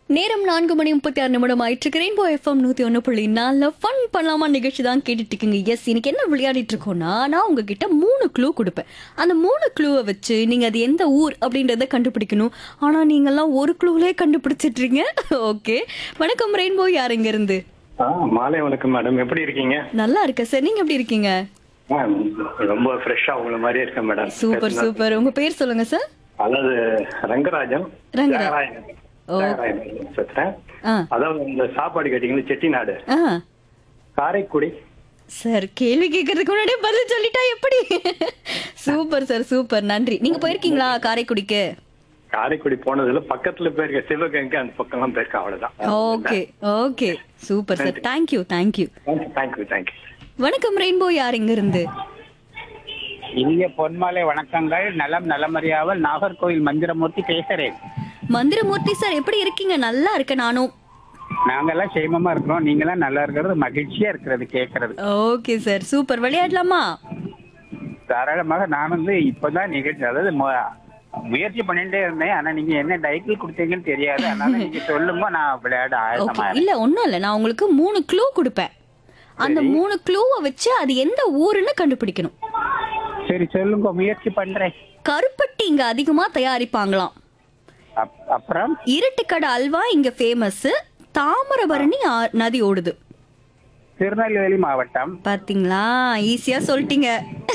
நேரம் நான்கு மணி முப்பத்தி ஆறு நிமிடம் ஆயிட்டு ரெயின்போ எஃப்எம் நூத்தி ஒன்று புள்ளி நாலில் ஃபன் பண்ணலாமா நிகழ்ச்சி தான் கேட்டுட்டு இருக்கீங்க எஸ் இன்னைக்கு என்ன விளையாடிட்டு இருக்கோம்னா நான் உங்ககிட்ட மூணு க்ளூ கொடுப்பேன் அந்த மூணு க்ளூவை வச்சு நீங்க அது எந்த ஊர் அப்படின்றத கண்டுபிடிக்கணும் ஆனா நீங்கெல்லாம் ஒரு க்ளூலே கண்டுபிடிச்சிட்றீங்க ஓகே வணக்கம் ரெயின்போ யார் இங்க இருந்து ஆ மாலை வணக்கம் மேடம் எப்படி இருக்கீங்க நல்லா இருக்க சார் நீங்க எப்படி இருக்கீங்க ஆ, ரொம்ப ஃப்ரெஷ்ஷா உங்களை மாதிரியே இருக்கேன் மேடம் சூப்பர் சூப்பர் உங்க பேர் சொல்லுங்க சார் அதாவது ரங்கராஜன் ரங்கரா- தியாகராயன். ஓ. தியாகராயன் பேசுறேன் ஆ அதாவது இந்த சாப்பாடு கேட்டீங்கன்னா செட்டிநாடு ஆ காரைக்குடி சார் கேள்வி கேட்கறதுக்கு முன்னாடியே பதில் சொல்லிட்டா எப்படி சூப்பர் சார் சூப்பர் நன்றி நீங்க போயிருக்கீங்களா காரைக்குடிக்கு காரைக்குடி போனதுல பக்கத்துல போயிருக்க சிவகங்கை அந்த பக்கம்லாம் போயிருக்கேன் அவ்வளவுதான் okay okay super sir thank you thank you thank you thank you வணக்கம் ரெயின்போ யார் இங்க இருந்து இனிய பொன்மாலை வணக்கங்கள் நலம் நலமறியாமல் நாகர்கோவில் மந்திரமூர்த்தி பேசுறேன் மந்திரமூர்த்தி சார் எப்படி இருக்கீங்க நல்லா இருக்க நானும் நாங்கெல்லாம் சேமமா இருக்கிறோம் நீங்கெல்லாம் நல்லா இருக்கிறது மகிழ்ச்சியா இருக்கிறது கேட்கறது ஓகே சார் சூப்பர் விளையாடலாமா தாராளமாக நான் வந்து இப்பதான் நிகழ்ச்சி அதாவது மு- முயற்சி பண்ணிட்டே இருந்தேன் ஆனா நீங்க என்ன டைட்டில் கொடுத்தீங்கன்னு தெரியாது அதனால நீங்க சொல்லுங்க நான் விளையாட ஓகே ஆயத்தமா இல்ல ஒண்ணும் இல்ல நான் உங்களுக்கு மூணு க்ளூ கொடுப்பேன் அந்த மூணு க்ளூவை வச்சு அது எந்த ஊருன்னு கண்டுபிடிக்கணும் சரி சொல்லுங்க முயற்சி பண்றேன் கருப்பட்டி இங்க அதிகமா தயாரிப்பாங்களாம் அப்- அப்புறம் இருட்டுக்கடை அல்வா இங்க ஃபேமஸ் தாமிரபரணி ஆ- நதி ஓடுது திருநெல்வேலி மாவட்டம் பாத்தீங்களா ஈஸியா சொல்லிட்டீங்க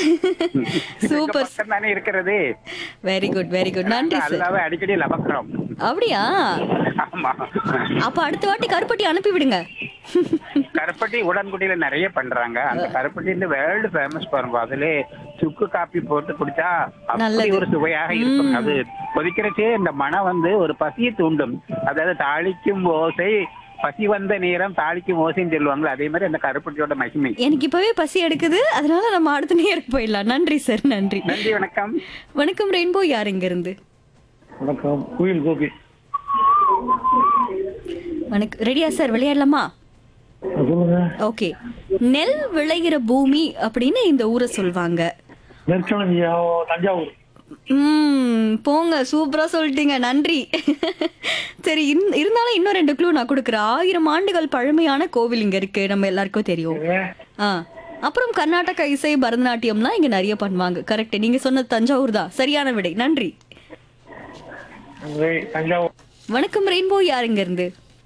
சூப்பர் பக்கம் தானே இருக்கிறது வெரி குட் வெரி குட் நன்றி சார் அல்லாவே அடிக்கடி லபக்குறோம் அப்படியா ஆமா அப்ப அடுத்த வாட்டி கருப்பட்டி அனுப்பி விடுங்க கருப்பட்டி உடன்குடியில நிறைய பண்றாங்க அந்த கருப்பட்டி இந்த வேர்ல்டு ஃபேமஸ் பாருங்க அதுல சுக்கு காப்பி போட்டு குடிச்சா அப்படி நல்லது. ஒரு சுவையாக இருக்கும் அது கொதிக்கிறச்சே இந்த மனம் வந்து ஒரு பசியை தூண்டும் அதாவது தாளிக்கும் ஓசை பசி வந்த நேரம் தாளிக்கும் ஓசைன்னு சொல்லுவாங்களே அதே மாதிரி அந்த கருப்பட்டியோட மகிமை எனக்கு இப்பவே பசி எடுக்குது அதனால நம்ம அடுத்த நேரம் போயிடலாம் நன்றி சார் நன்றி நன்றி வணக்கம் வணக்கம் ரெயின்போ யார் இங்க இருந்து வணக்கம் குயில் கோபி வணக்கம் ரெடியா சார் விளையாடலாமா சொல்லுங்க ஓகே நெல் விளைகிற பூமி அப்படின்னு இந்த ஊரை சொல்வாங்க நெற்களஞ்சியா தஞ்சாவூர் ம் போங்க சூப்பரா சொல்லிட்டீங்க நன்றி சரி இன்- இருந்தாலும் இன்னும் ரெண்டு க்ளூ நான் கொடுக்குறேன் ஆயிரம் ஆண்டுகள் பழமையான கோவில் இங்க இருக்கு நம்ம எல்லாருக்கும் தெரியும் ஆ அப்புறம் கர்நாடக இசை பரதநாட்டியம்லாம் இங்க நிறைய பண்ணுவாங்க கரெக்ட் நீங்க சொன்னது தஞ்சாவூர் தான் சரியான விடை நன்றி தஞ்சாவூர் வணக்கம் ரெயின்போ யார் இங்க இருந்து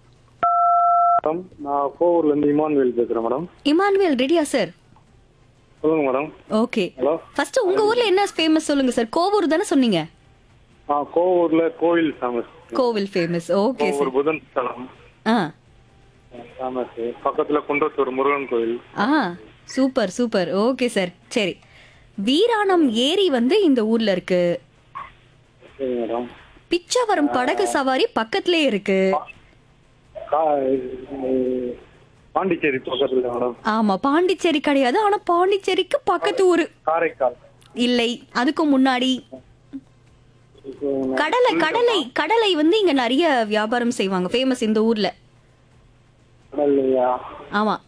நான் கோவூர்ல இருந்து இமான்வேல் பேசுறேன் மேடம் இமானுவேல் ரெடியா சார் சொல்லுங்க மேடம் ஓகே ஹலோ ஃபர்ஸ்ட் உங்க ஊர்ல என்ன ஃபேமஸ் சொல்லுங்க சார் கோவூர் தானே சொன்னீங்க ஆ கோவூர்ல கோவில் ஃபேமஸ் கோவில் ஃபேமஸ் ஓகே கோவூர் சார் புதன் ஸ்தலம் ஆ ஃபேமஸ் பக்கத்துல குன்றத்தூர் முருகன் கோயில் ஆ சூப்பர் சூப்பர் ஓகே சார் சரி வீராணம் ஏரி வந்து இந்த ஊர்ல இருக்கு சரி மேடம் பிச்சாவரம் படகு சவாரி பக்கத்திலே இருக்கு பாண்டிச்சேரி பக்கத்துல மேடம் ஆமா பாண்டிச்சேரி கிடையாது ஆனா பாண்டிச்சேரிக்கு பக்கத்து ஊரு காரைக்கால் இல்லை அதுக்கும் முன்னாடி கடலை கடலை கடலை வந்து இங்க நிறைய வியாபாரம் செய்வாங்க ஃபேமஸ் இந்த ஊர்ல கடல்லையா ஆமா